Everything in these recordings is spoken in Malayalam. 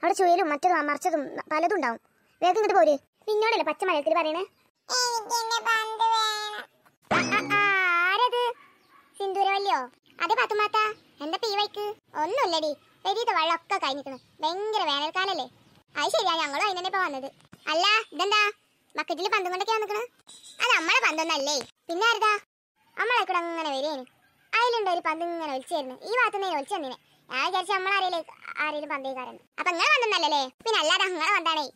അവിടെ ചുയലും മറ്റതും മറിച്ചതും പലതും ഉണ്ടാവും വേഗം ഇങ്ങോട്ട് പോര് നിന്നോടല്ലേ പച്ച മലയാളത്തിൽ പറയണേ ആ, ആ, ആ, ആരത് സിന്ദൂരവല്ലിയോ അതെ പത്തുമാത്ത എന്താ പീ വൈക്ക് ഒന്നുമില്ലടി പെരീത വെള്ളമൊക്കെ കഴിഞ്ഞിക്കണ് ഭയങ്കര വേനൽക്കാലല്ലേ അത് ശരിയാ ഞങ്ങളും അതിനെ ഇപ്പൊ വന്നത് അല്ല ഇതെന്താ ബക്കറ്റിൽ പന്തും കൊണ്ടൊക്കെയാ നിക്കണ് അത് നമ്മളെ പന്തൊന്നല്ലേ പിന്നെ ആരുതാ നമ്മളെ കൂടെ അങ്ങനെ വരികയാണ് അതിലുണ്ട് ഒരു പന്ത് ഇങ്ങനെ ഒലിച്ചായിരുന്നു ഈ ഭാഗത്ത് നിന്ന് ഒലിച്ചു തന്നിനെ ഞാൻ വിചാരിച്ച നമ്മളാരേലും ആരേലും പന്തേക്കാരെന്ന് അപ്പൊ നിങ്ങൾ പന്തൊന്നല്ലേ പിന്നെ അല്ലാതെ നിങ്ങളെ പന്താണേ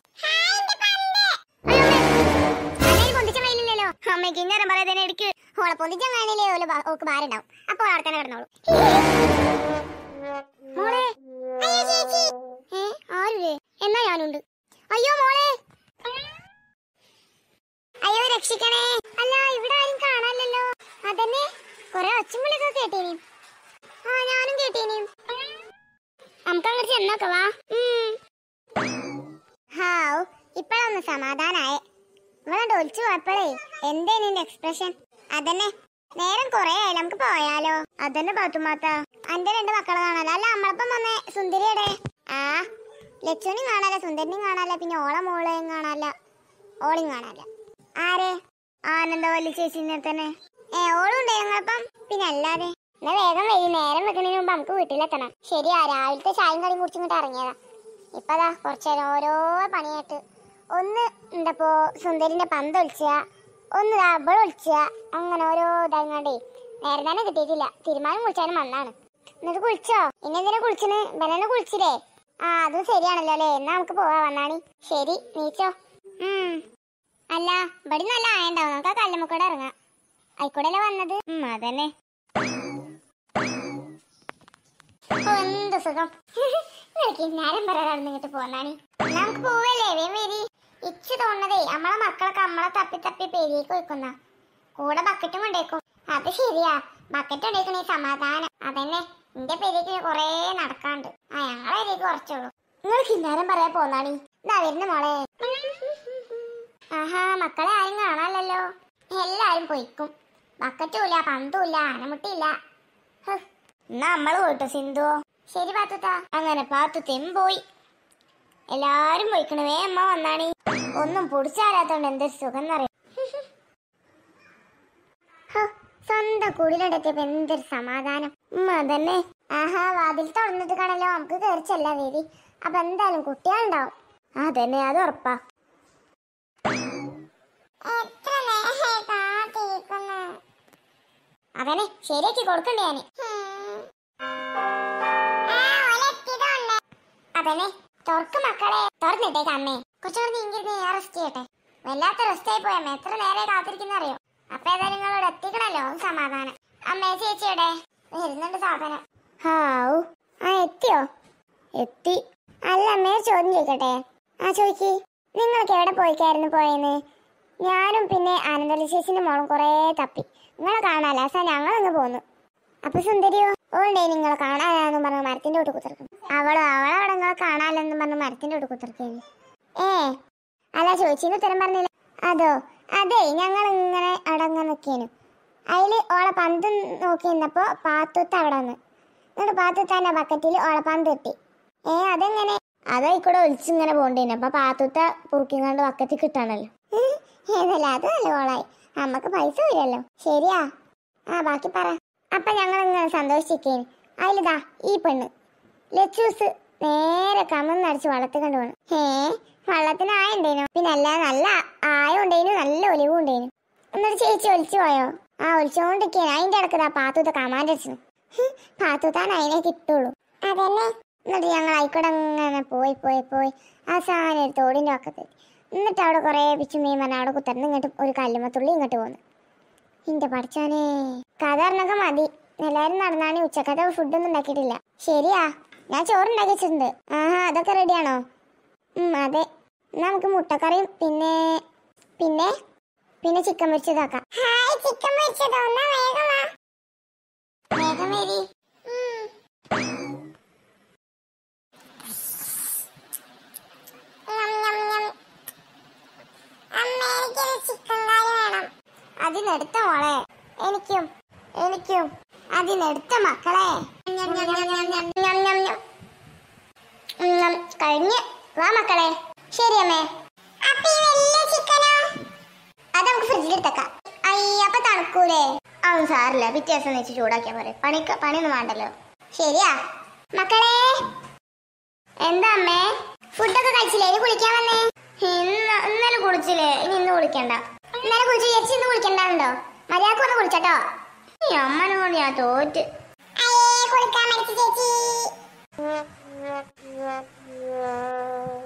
പൊന്തിച്ച കയ്യിലില്ലല്ലോ അമ്മയ്ക്ക് ഇങ്ങനെ പറയാതെ എടുക്ക് ഓളെ പൊന്തിച്ച കയ്യിലേ ഓല് ബാ- ഓക്ക് ഭാരണ്ടാവും അപ്പോൾ അവിടെ തന്നെ കിടന്നോളൂ മോളെ അയ്യോ ചേച്ചി ഏ ആരുല്ലേ എന്നാ ഞാനുണ്ട് അയ്യോ മോളെ അയ്യോ രക്ഷിക്കണേ അല്ല ഇവിടെ ആരും കാണാനില്ലല്ലോ അതന്നെ കൊറേ ഒച്ചമ്പുളിയൊക്കെ കേട്ടീനി ആ ഞാനും കേട്ടീനി നമുക്ക് അങ്ങോട്ട് ചെന്നോക്കവാ ഹാവ് ഇപ്പഴൊന്ന് സമാധാനായേ ഇവളെ ഒളിച്ചു പോയപ്പോഴേ എന്തേ നിന്റെ എക്സ്പ്രഷൻ അതന്നെ നേരം കൊറേ ആയി നമുക്ക് പോയാലോ അതന്നെ പാത്തുമാത്ത അന്റെ രണ്ട് മക്കളെ കാണാലോ അല്ല നമ്മളപ്പം വന്നേ സുന്ദരിയുടെ ആ ലച്ചുവിനും കാണാല സുന്ദരിനും കാണാല പിന്നെ ഓള മോളെയും കാണാല ഓളിയും കാണാല ആരെ ആനന്ദവല്ലി ചേച്ചിനെ തന്നെ ഏ ഓളും ഉണ്ട് ഞങ്ങളപ്പം പിന്നെ അല്ലാതെ എന്നാ വേഗം വൈകി നേരം വെക്കണതിന് മുമ്പ് നമുക്ക് വീട്ടിലെത്തണം ശരിയാ രാവിലത്തെ ചായയും കടിയും കുടിച്ച് ഇങ്ങോട്ട് ഇറങ്ങിയതാ ഇപ്പതാ കുറച്ചേരം ഓരോ പണിയായിട്ട് ഒന്ന് എന്തപ്പോ സുന്ദരിന്റെ പന്ത് ഒളിച്ച ഒന്ന് റബ്ബർ ഒളിച്ച അങ്ങനെ ഓരോ ഇതാങ്ങാണ്ടേ നേരെ തന്നെ കിട്ടിയിട്ടില്ല തീരുമാനം കുളിച്ചാലും വന്നാണ് എന്നിട്ട് കുളിച്ചോ ഇനി എന്തിനാ കുളിച്ചിന് ബലനെ കുളിച്ചില്ലേ ആ അതും ശരിയാണല്ലോ അല്ലേ എന്നാ നമുക്ക് പോവാ വന്നാണി ശരി നീച്ചോ ഉം അല്ല ഇവിടെ നല്ല ആയണ്ടാവും നമുക്ക് ആ കല്ലുമ്മക്കൂടെ ഇറങ്ങാം ആയിക്കൂടെയല്ലേ വന്നത് ഉം അതന്നെ ഓ, എന്ത് സുഖം നിനക്ക് നേരം പറയാതെ ഇങ്ങോട്ട് പോന്നാണി നമുക്ക് പോവല്ലേ വേം വരി ഇച്ച് തോന്നതേ നമ്മളെ മക്കളൊക്കെ നമ്മളെ തപ്പി തപ്പി പെരിയേക്ക് വെക്കുന്ന കൂടെ ബക്കറ്റും കൊണ്ടേക്കും അത് ശരിയാ ബക്കറ്റ് കൊണ്ടേക്കണേ സമാധാനം അതന്നെ എന്റെ പെരിയേക്ക് കൊറേ നടക്കാണ്ട് ആ ഞങ്ങളെ പെരിയേക്ക് കുറച്ചുള്ളൂ നിങ്ങൾ കിന്നാരം പറയാൻ പോന്നാണി ഇതാ വരുന്ന മോളെ ആഹാ മക്കളെ ആരും കാണാനല്ലോ എല്ലാരും പൊയ്ക്കും ബക്കറ്റും ഇല്ല പന്തും ഇല്ല ആനമുട്ടിയില്ല ഹ്, എന്നാ നമ്മള് പോയിട്ടോ സിന്ധുവോ ശരി പാത്തുത്ത അങ്ങനെ പാത്തുത്തേം പോയി എല്ലാരും പോയിക്കണ വേ അമ്മ വന്നാണി ഒന്നും പൊടിച്ചാലാത്തോണ്ട് എന്തൊരു സുഖം എന്നറിയാം ഹ്, സ്വന്തം കുടിലെടുത്തിയപ്പോ എന്തൊരു സമാധാനം ഉം, അതന്നെ ആഹാ വാതിൽ തുറന്നിട്ട് കാണല്ലോ നമുക്ക് കയറി ചെല്ലാൻ വേദി അപ്പൊ എന്തായാലും കുട്ടികളുണ്ടാവും അതന്നെ അത് ഉറപ്പാ അതന്നെ ശരിയാക്കി കൊടുക്കണ്ടേ ഞാന് അതന്നെ തുറക്ക് മക്കളെ തുറന്നിട്ടേക്ക് അമ്മേ കുറച്ചുകൂടെ നീങ്ങിരുന്ന് ഞാൻ റെസ്റ്റ് ചെയ്യട്ടെ വല്ലാത്ത റെസ്റ്റ് ആയി പോയമ്മ എത്ര നേരെ കാത്തിരിക്കുന്ന അറിയോ അപ്പൊ ഏതായാലും നിങ്ങളോട് എത്തിക്കണല്ലോ അത് സമാധാനം അമ്മേ ചേച്ചിയുടെ വരുന്നുണ്ട് സാധനം ഹാവു ആ എത്തിയോ എത്തി അല്ല അമ്മേ ചോദ്യം ചോദിക്കട്ടെ ആ ചോദിക്ക് നിങ്ങൾക്ക് എവിടെ പോയിക്കായിരുന്നു പോയെന്ന് ഞാനും പിന്നെ ആനന്ദലി ചേച്ചിന്റെ മോളും കുറേ തപ്പി നിങ്ങളെ കാണാല്ല സാ ഞങ്ങളങ്ങ് പോന്നു അപ്പൊ സുന്ദരിയോ ഓണ്ടേ നിങ്ങളെ കാണാനെന്നും പറഞ്ഞ് മരത്തിന്റെ ഒട്ട് കുത്തിറക്കും അവളോ അവളവിടെ നിങ്ങളെ കാണാനെന്നും പറഞ്ഞ് മരത്തിന്റെ ഒട്ട് കുത്തിറക്കുന്നു ഏ അല്ല ചോദിച്ചിന് ഉത്തരം പറഞ്ഞില്ല അതോ അതെ ഞങ്ങൾ ഇങ്ങനെ അടങ്ങ നിക്കേനു അതില് ഓളെ പന്ത് നോക്കി നിന്നപ്പോ പാത്തുത്ത് അവിടെ വന്ന് എന്നിട്ട് പാത്തുത്താന്റെ ബക്കറ്റിൽ ഓളെ പന്ത് കിട്ടി ഏ അതെങ്ങനെ അതായിക്കൂടെ ഒലിച്ചിങ്ങനെ പോണ്ടേനു അപ്പൊ പാത്തുത്ത പുറുക്കിങ്ങാണ്ട് ബക്കറ്റിൽ കിട്ടാണല്ലോ ഏതല്ല അത് നല്ല ഓളായി നമ്മക്ക് പൈസ വരല്ലോ ശരിയാ ആ ബാക്കി പറ അപ്പൊ ഞങ്ങൾ ഇങ്ങനെ സന്തോഷിക്കേന് അതിലിതാ ഈ പെണ്ണ് ലച്ചൂസ് നേരെ കമന്നടിച്ച് വള്ളത്തിൽ കൊണ്ടുപോകണം ഏ വള്ളത്തിന് ആയ ഉണ്ടേനു പിന്നെ അല്ല നല്ല ആയ ഉണ്ടേനു നല്ല ഒലിവും ഉണ്ടേനു എന്നിട്ട് ചേച്ചി ഒലിച്ചു പോയോ ആ ഒലിച്ചോണ്ടിരിക്കേന് അതിന്റെ ഇടക്ക് ദാ പാത്തൂത്ത കമാൻഡടിച്ചു പാത്തൂത്താൻ അതിനെ കിട്ടുള്ളൂ അതന്നെ എന്നിട്ട് ഞങ്ങൾ ആയിക്കൂടെ അങ്ങനെ പോയി പോയി പോയി അവസാനം ഒരു തോടിന്റെ പക്കത്ത് എന്നിട്ട് അവിടെ കുറേ പിച്ചുമീൻ പറഞ്ഞ അവിടെ കുത്തർന്ന് ഇങ്ങോട്ട് ഒരു കല്ലുമത്തുള്ളി ഇങ്ങോട്ട് പോന്നു എന്റെ പഠിച്ചാനേ കഥ പറഞ്ഞൊക്കെ മതി എല്ലാരും നടന്നാണ് ഉച്ചക്കത്തെ ഫുഡ് ഒന്നും ഉണ്ടാക്കിയിട്ടില്ല ശരിയാ ഞാൻ ചോറുണ്ടാക്കി വെച്ചിട്ടുണ്ട് ആഹാ അതൊക്കെ റെഡിയാണോ ഉം അതെ എന്നാ നമുക്ക് മുട്ടക്കറിയും പിന്നെ പിന്നെ പിന്നെ ചിക്കൻ പൊരിച്ചതാക്കാം ഹായ് ചിക്കൻ പൊരിച്ചതോ എന്നാ വേഗം വാ വേഗം വരി അതിനെടുത്ത മോളെ എനിക്കും എനിക്കും അതിനെടുത്ത മക്കളെ ഞം, ഞം, ഞം, ഞം, ഞം, ഞം, ഞം, ഞം. ഉം, കഴിഞ്ഞ് വാ മക്കളെ ശരി അമ്മേ ചിക്കനോ അത് നമുക്ക് ഫ്രിഡ്ജിൽ എടുത്തേക്കാം അയ്യ അപ്പൊ തണുക്കൂലേ അതൊന്നും സാറില്ല പിറ്റേ ദിവസം വെച്ച് ചൂടാക്കിയാ പോരെ പണി പണിയൊന്നും വേണ്ടല്ലോ ശരിയാ മക്കളെ എന്താ അമ്മേ ഫുഡൊക്കെ കഴിച്ചില്ലേ ഇനി കുളിക്കാൻ വന്നേ ഇന്ന് ഇന്നലെ കുളിച്ചില്ലേ ഇനി ഇന്ന് കുളിക്കണ്ട ഇന്നലെ കുളിച്ച് ചേച്ചി ഇന്ന് കുളിക്കണ്ടോ മര്യാദക്ക് വന്ന് കുളിച്ചട്ടോ ഈ അമ്മനോട് ഞാൻ തോറ്റ് കുളിക്കാൻ ചേച്ചി